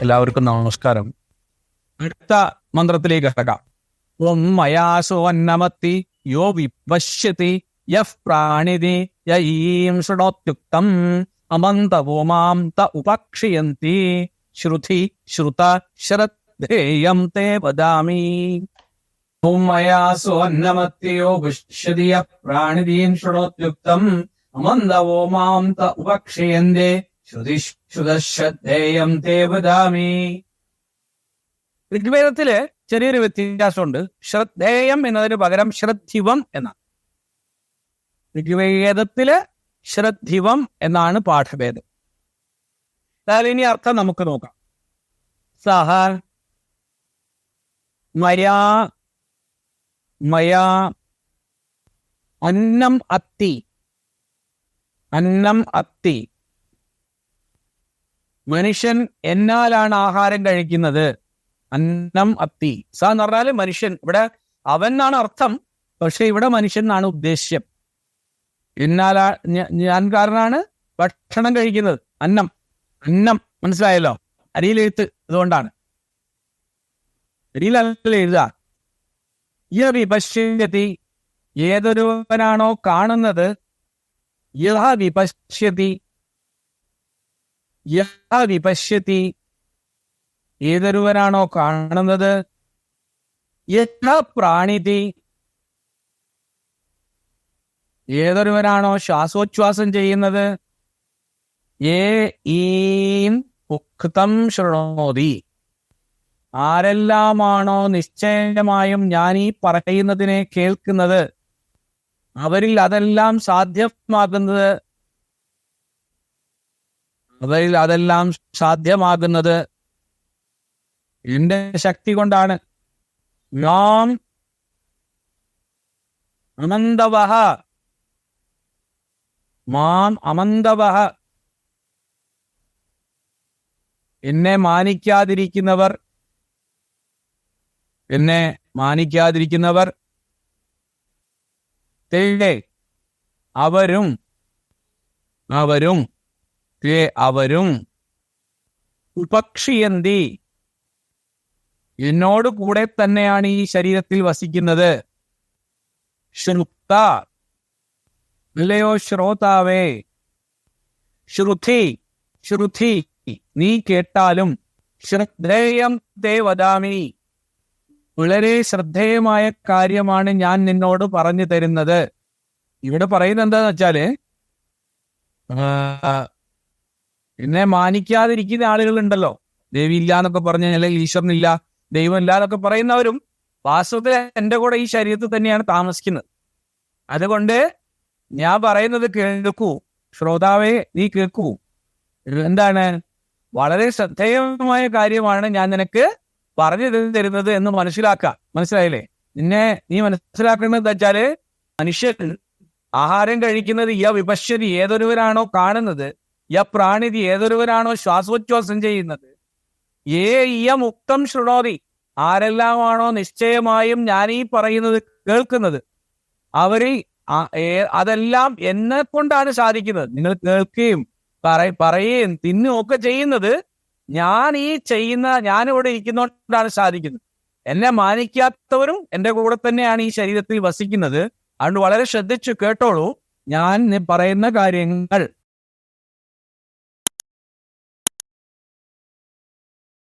എല്ലാവർക്കും നമസ്കാരം അടുത്ത മന്ത്രത്തിലേക്ക് കിടക്കാം ഓം മയാസു അന്നമത്തി യോ വിപശ്യതി യഫ് പ്രാണിതി യീം ശൃണോത്യുക്തം അമന്തവോമാം ത ഉപക്ഷിയന്തി ശ്രുതി ശ്രുത ശ്രദ്ധേയം തേ വദാമി ഓം മയാസു അന്നമത്തി യോ വിശ്യതി യഫ് പ്രാണിതീം ശൃണോത്യുക്തം അമന്തവോമാം ത ഉപക്ഷിയന്തേ ശ്രുതി ശ്രുതശ്രദ്ധേയം തേ വദാമി ഋഗ്വേദത്തില് ചെറിയൊരു വ്യത്യാസമുണ്ട് ശ്രദ്ധേയം എന്നതിന് പകരം ശ്രദ്ധിവം എന്നാണ് ഋഗ്വേദത്തില് ശ്രദ്ധിവം എന്നാണ് പാഠഭേദം എന്നാൽ ഇനി അർത്ഥം നമുക്ക് നോക്കാം സഹ മയാ മയാ അന്നം അത്തി അന്നം അത്തി മനുഷ്യൻ എന്നാലാണ് ആഹാരം കഴിക്കുന്നത് അന്നം അത്തി സ എന്ന് പറഞ്ഞാല് മനുഷ്യൻ ഇവിടെ അവൻ എന്നാണ് അർത്ഥം പക്ഷെ ഇവിടെ മനുഷ്യൻ എന്നാണ് ഉദ്ദേശ്യം എന്നാലാ ഞ- ഞാൻ കാരനാണ് ഭക്ഷണം കഴിക്കുന്നത് അന്നം അന്നം മനസ്സിലായല്ലോ അരിയിലെഴുത്ത് അതുകൊണ്ടാണ് അരിയിലല്ല എഴുതുക യ വിപശ്യതി ഏതൊരുവനാണോ കാണുന്നത് യഹ വിപശ്യതി യഹ വിപശ്യതി ഏതൊരുവനാണോ കാണുന്നത് യഥ പ്രാണിതി ഏതൊരുവനാണോ ശ്വാസോച്ഛ്വാസം ചെയ്യുന്നത് ഏ ഈം ഉക്തം ശൃണോതി ആരെല്ലാമാണോ നിശ്ചയമായും ഞാൻ ഈ പറയുന്നതിനെ കേൾക്കുന്നത് അവരിൽ അതെല്ലാം സാധ്യമാകുന്നത് അവരിൽ അതെല്ലാം സാധ്യമാകുന്നത് എന്റെ ശക്തി കൊണ്ടാണ് നാം അമന്തവഹ മാം അമന്തവഹ എന്നെ മാനിക്കാതിരിക്കുന്നവർ എന്നെ മാനിക്കാതിരിക്കുന്നവർ തേ അവരും അവരും തേ അവരും ഉപക്ഷിയന്തി എന്നോട് കൂടെ തന്നെയാണ് ഈ ശരീരത്തിൽ വസിക്കുന്നത് ശ്രുക്ത അല്ലയോ ശ്രോതാവേ ശ്രുതി ശ്രുതി നീ കേട്ടാലും ശ്രദ്ധേയം തേ വദാമി വളരെ ശ്രദ്ധേയമായ കാര്യമാണ് ഞാൻ നിന്നോട് പറഞ്ഞു തരുന്നത് ഇവിടെ പറയുന്നത് എന്താന്ന് വെച്ചാല് ആ, എന്നെ മാനിക്കാതിരിക്കുന്ന ആളുകളുണ്ടല്ലോ ദേവി ഇല്ല എന്നൊക്കെ പറഞ്ഞ അല്ലെങ്കിൽ ഈശ്വരനില്ല ദൈവം ഇല്ല എന്നൊക്കെ പറയുന്നവരും വാസ്തവത്തിൽ എന്റെ കൂടെ ഈ ശരീരത്തിൽ തന്നെയാണ് താമസിക്കുന്നത് അതുകൊണ്ട് ഞാൻ പറയുന്നത് കേൾക്കൂ ശ്രോതാവേ നീ കേൾക്കൂ എന്താണ് വളരെ ശ്രദ്ധേയമായ കാര്യമാണ് ഞാൻ നിനക്ക് പറഞ്ഞു തരുന്നത് എന്ന് മനസ്സിലാക്കുക മനസ്സിലായില്ലേ നിന്നെ നീ മനസ്സിലാക്കേണ്ടത് എന്താ വെച്ചാല് മനുഷ്യൻ ആഹാരം കഴിക്കുന്നത് യ വിപശ്യതി ഏതൊരുവരാണോ കാണുന്നത് യ പ്രാണിതി ഏതൊരുവരാണോ ശ്വാസോച്ഛ്വാസം ചെയ്യുന്നത് ഏ ഇയ മുക്തം ശൃണോതി ആരെല്ലാമാണോ നിശ്ചയമായും ഞാൻ ഈ പറയുന്നത് കേൾക്കുന്നത് അവര് ആ- ഏ- അതെല്ലാം എന്നെ കൊണ്ടാണ് സാധിക്കുന്നത് നിങ്ങൾ കേൾക്കുകയും പറ പറയുകയും തിന്നുകയും ഒക്കെ ചെയ്യുന്നത് ഞാൻ ഈ ചെയ്യുന്ന ഞാനിവിടെ ഇരിക്കുന്നതുകൊണ്ടാണ് സാധിക്കുന്നത് എന്നെ മാനിക്കാത്തവരും എന്റെ കൂടെ തന്നെയാണ് ഈ ശരീരത്തിൽ വസിക്കുന്നത് അതുകൊണ്ട് വളരെ ശ്രദ്ധിച്ചു കേട്ടോളൂ ഞാൻ നി- പറയുന്ന കാര്യങ്ങൾ